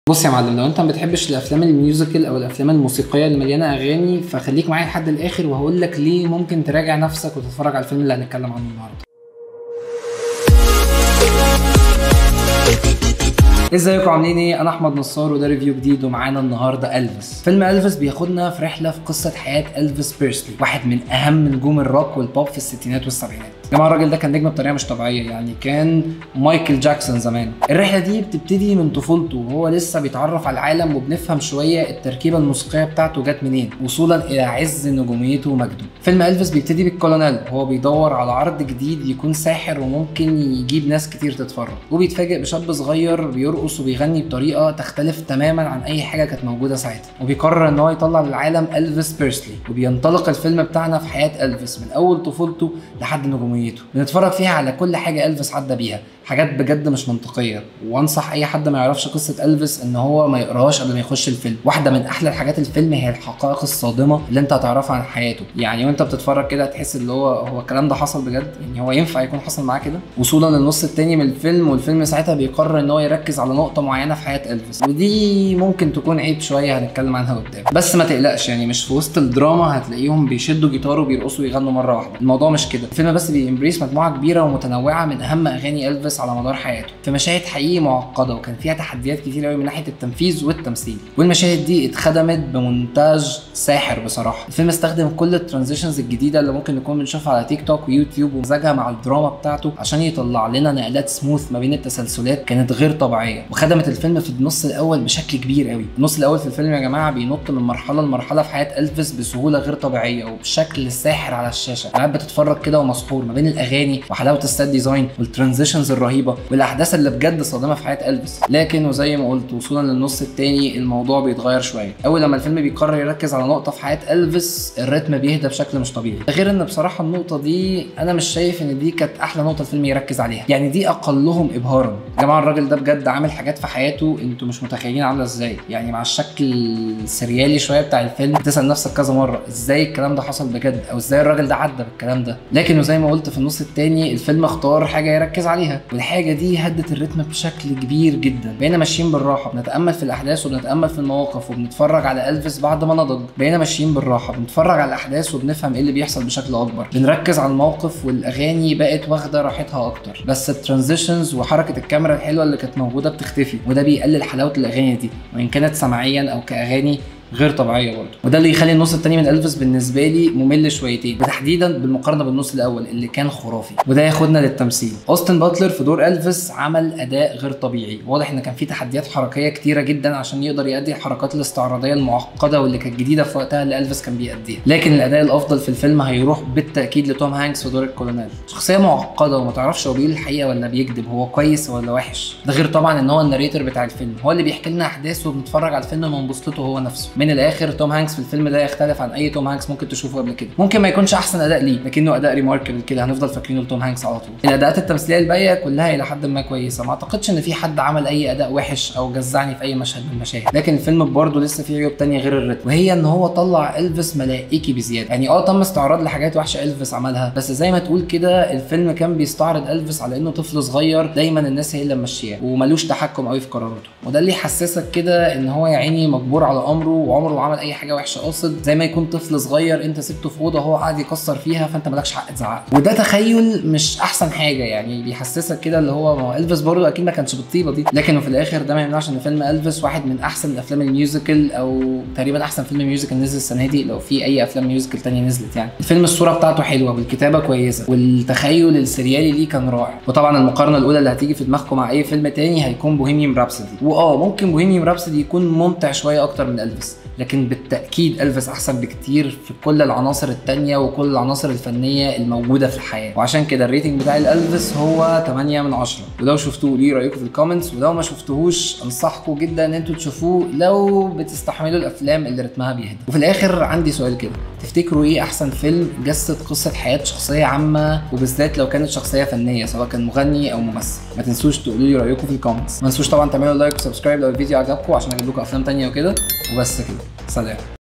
بص يا معلم لو انت ما بتحبش الافلام الميوزيكال او الافلام الموسيقيه اللي مليانه اغاني فخليك معايا لحد الاخر وهقول لك ليه ممكن تراجع نفسك وتتفرج على الفيلم اللي هنتكلم عنه النهارده ازيكم عاملين ايه انا احمد نصار وده ريفيو جديد ومعانا النهارده الفيس فيلم الفيس بياخدنا في رحله في قصه حياه الفيس بيرسلي واحد من اهم نجوم الروك والبوب في الستينات والسبعينات يا جماعه الراجل ده كان نجم بطريقه مش طبيعيه يعني كان مايكل جاكسون زمان الرحله دي بتبتدي من طفولته وهو لسه بيتعرف على العالم وبنفهم شويه التركيبه الموسيقيه بتاعته جت منين وصولا الى عز نجوميته ومجده فيلم الفيس بيبتدي بالكولونيل وهو بيدور على عرض جديد يكون ساحر وممكن يجيب ناس كتير تتفرج وبيتفاجئ بشاب صغير بيرقص وبيغني بطريقه تختلف تماما عن اي حاجه كانت موجوده ساعتها وبيقرر ان هو يطلع للعالم الفيس بيرسلي وبينطلق الفيلم بتاعنا في حياه الفيس من اول طفولته لحد نجوميته بنتفرج فيها على كل حاجه الفيس عدى بيها حاجات بجد مش منطقيه وانصح اي حد ما يعرفش قصه الفيس ان هو ما يقراهاش قبل ما يخش الفيلم واحده من احلى الحاجات الفيلم هي الحقائق الصادمه اللي انت هتعرفها عن حياته يعني وانت بتتفرج كده هتحس اللي هو هو الكلام ده حصل بجد يعني هو ينفع يكون حصل معاه كده وصولا للنص التاني من الفيلم والفيلم ساعتها بيقرر ان هو يركز على نقطه معينه في حياه الفيس ودي ممكن تكون عيب شويه هنتكلم عنها قدام بس ما تقلقش يعني مش في وسط الدراما هتلاقيهم بيشدوا جيتار وبيرقصوا ويغنوا مره واحده الموضوع مش كده الفيلم بس بيمبريس مجموعه كبيره ومتنوعه من اهم اغاني الفيس على مدار حياته في مشاهد حقيقي معقده وكان فيها تحديات كتير قوي من ناحيه التنفيذ والتمثيل والمشاهد دي اتخدمت بمونتاج ساحر بصراحه الفيلم استخدم كل الترانزيشنز الجديده اللي ممكن نكون بنشوفها على تيك توك ويوتيوب ومزجها مع الدراما بتاعته عشان يطلع لنا نقلات سموث ما بين التسلسلات كانت غير طبيعيه وخدمت الفيلم في النص الاول بشكل كبير قوي النص الاول في الفيلم يا جماعه بينط من مرحله لمرحله في حياه الفيس بسهوله غير طبيعيه وبشكل ساحر على الشاشه قاعد بتتفرج كده ومسحور ما بين الاغاني وحلاوه السات ديزاين والترانزيشنز الرهيبه والاحداث اللي بجد صادمه في حياه الفيس لكن وزي ما قلت وصولا للنص التاني الموضوع بيتغير شويه اول لما الفيلم بيقرر يركز على نقطه في حياه الفيس الريتم بيهدى بشكل مش طبيعي غير ان بصراحه النقطه دي انا مش شايف ان دي كانت احلى نقطه الفيلم يركز عليها يعني دي اقلهم ابهارا يا جماعه الراجل ده بجد عامل حاجات في حياته انتوا مش متخيلين عامله ازاي يعني مع الشكل السريالي شويه بتاع الفيلم تسال نفسك كذا مره ازاي الكلام ده حصل بجد او ازاي الراجل ده عدى بالكلام ده لكن وزي ما قلت في النص التاني الفيلم اختار حاجه يركز عليها والحاجه دي هدت الريتم بشكل كبير جدا بقينا ماشيين بالراحه بنتامل في الاحداث وبنتامل في المواقف وبنتفرج على الفيس بعد ما نضج بقينا ماشيين بالراحه بنتفرج على الاحداث وبنفهم ايه اللي بيحصل بشكل اكبر بنركز على الموقف والاغاني بقت واخده راحتها اكتر بس الترانزيشنز وحركه الكاميرا الحلوه اللي كانت موجوده بتختفي وده بيقلل حلاوه الاغاني دي وان كانت سمعيا او كاغاني غير طبيعيه برضه وده اللي يخلي النص الثاني من الفيس بالنسبه لي ممل شويتين وتحديدا بالمقارنه بالنص الاول اللي كان خرافي وده ياخدنا للتمثيل اوستن باتلر في دور الفيس عمل اداء غير طبيعي واضح ان كان في تحديات حركيه كتيره جدا عشان يقدر يؤدي الحركات الاستعراضيه المعقده واللي كانت جديده في وقتها اللي الفيس كان بيأديها لكن الاداء الافضل في الفيلم هيروح بالتاكيد لتوم هانكس في دور الكولونيل شخصيه معقده وما تعرفش هو بيقول الحقيقه ولا بيكذب هو كويس ولا وحش ده غير طبعا ان هو الناريتور بتاع الفيلم هو اللي بيحكي لنا احداث وبنتفرج على الفيلم من بوصلته هو نفسه من الاخر توم هانكس في الفيلم ده يختلف عن اي توم هانكس ممكن تشوفه قبل كده ممكن ما يكونش احسن اداء ليه لكنه اداء ريماركبل كده هنفضل فاكرينه لتوم هانكس على طول الاداءات التمثيليه الباقيه كلها الى حد ما كويسه ما اعتقدش ان في حد عمل اي اداء وحش او جزعني في اي مشهد من المشاهد لكن الفيلم برضه لسه فيه عيوب تانية غير الريتم وهي ان هو طلع الفيس ملائكي بزياده يعني اه تم استعراض لحاجات وحشه الفيس عملها بس زي ما تقول كده الفيلم كان بيستعرض الفيس على انه طفل صغير دايما الناس هي اللي ماشياه وملوش تحكم قوي في قراراته وده اللي يحسسك كده ان هو يا عيني مجبور على امره وعمره ما عمل اي حاجه وحشه قاصد زي ما يكون طفل صغير انت سبته في اوضه هو قاعد يكسر فيها فانت مالكش حق تزعق وده تخيل مش احسن حاجه يعني بيحسسك كده اللي هو ما هو الفيس برضه اكيد ما كانش بالطيبه دي لكن في الاخر ده ما يمنعش ان فيلم الفيس واحد من احسن الافلام الميوزيكال او تقريبا احسن فيلم ميوزيكال نزل السنه دي لو في اي افلام ميوزيكال تانية نزلت يعني الفيلم الصوره بتاعته حلوه والكتابه كويسه والتخيل السريالي ليه كان رائع وطبعا المقارنه الاولى اللي هتيجي في دماغكم مع اي فيلم تاني هيكون بوهيميان رابسودي واه ممكن بوهيميان رابسودي يكون ممتع شويه اكتر من الفيس لكن بالتاكيد الفيس احسن بكتير في كل العناصر التانية وكل العناصر الفنيه الموجوده في الحياه وعشان كده الريتنج بتاع الالفيس هو 8 من 10 ولو شفتوه ليه رايكم في الكومنتس ولو ما شفتوهوش انصحكم جدا ان انتوا تشوفوه لو بتستحملوا الافلام اللي رتمها بيهدى وفي الاخر عندي سؤال كده تفتكروا ايه احسن فيلم جسد قصه حياه شخصيه عامه وبالذات لو كانت شخصيه فنيه سواء كان مغني او ممثل ما تنسوش تقولوا لي رايكم في الكومنتس ما تنسوش طبعا تعملوا لايك وسبسكرايب لو الفيديو عجبكم عشان اجيب لكم افلام تانية وكده وبس كده سلام